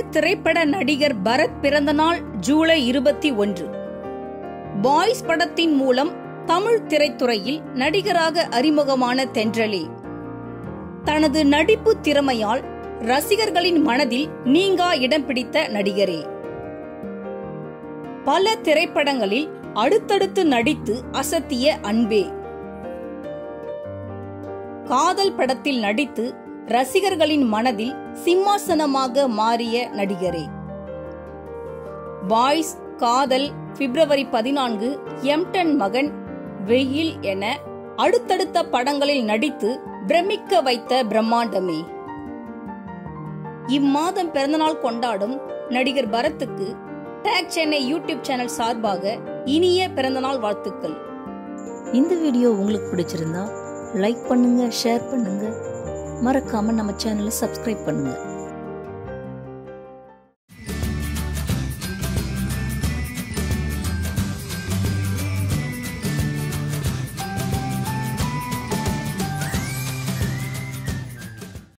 திரைப்பட நடிகர் பரத் பிறந்தநாள் ஜூலை இருபத்தி ஒன்று பாய்ஸ் படத்தின் மூலம் தமிழ் திரைத்துறையில் நடிகராக அறிமுகமான தென்றலே தனது நடிப்பு திறமையால் ரசிகர்களின் மனதில் நீங்கா இடம் பிடித்த நடிகரே பல திரைப்படங்களில் அடுத்தடுத்து நடித்து அசத்திய அன்பே காதல் படத்தில் நடித்து ரசிகர்களின் மனதில் சிம்மாசனமாக மாறிய நடிகரே பாய்ஸ் காதல் பிப்ரவரி பதினான்கு எம்டன் மகன் வெயில் என அடுத்தடுத்த படங்களில் நடித்து பிரமிக்க வைத்த பிரம்மாண்டமே இம்மாதம் பிறந்தநாள் கொண்டாடும் நடிகர் பரத்துக்கு டேக் சென்னை யூடியூப் சேனல் சார்பாக இனிய பிறந்தநாள் வாழ்த்துக்கள் இந்த வீடியோ உங்களுக்கு பிடிச்சிருந்தா லைக் பண்ணுங்க ஷேர் பண்ணுங்க மறக்காம நம்ம சேனலை சப்ஸ்கிரைப் பண்ணுங்க